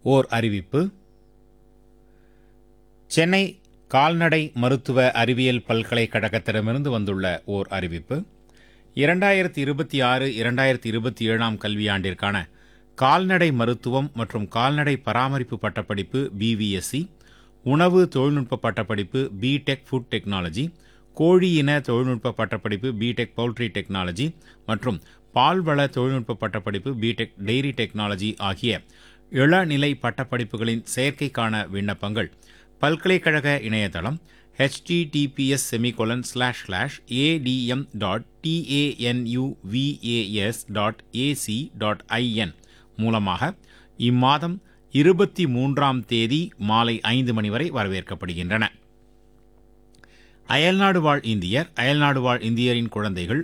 ஓர் அறிவிப்பு சென்னை கால்நடை மருத்துவ அறிவியல் பல்கலைக்கழகத்திடமிருந்து வந்துள்ள ஓர் அறிவிப்பு இரண்டாயிரத்தி இருபத்தி ஆறு இரண்டாயிரத்தி இருபத்தி ஏழாம் கல்வியாண்டிற்கான கால்நடை மருத்துவம் மற்றும் கால்நடை பராமரிப்பு பட்டப்படிப்பு பிவிஎஸ்சி உணவு தொழில்நுட்ப பட்டப்படிப்பு பிடெக் ஃபுட் டெக்னாலஜி கோழி இன தொழில்நுட்ப பட்டப்படிப்பு பிடெக் பவுல்ட்ரி டெக்னாலஜி மற்றும் பால்வள தொழில்நுட்ப பட்டப்படிப்பு பிடெக் டெய்ரி டெக்னாலஜி ஆகிய இளநிலை பட்டப்படிப்புகளின் சேர்க்கைக்கான விண்ணப்பங்கள் பல்கலைக்கழக இணையதளம் https semicolon slash slash ADM dot TANUVAS dot AC dot IN மூலமாக இம்மாதம் இருபத்தி மூன்றாம் தேதி மாலை ஐந்து மணி வரை வரவேற்கப்படுகின்றன அயல்நாடு வாழ் இந்தியர் அயல்நாடு வாழ் இந்தியரின் குழந்தைகள்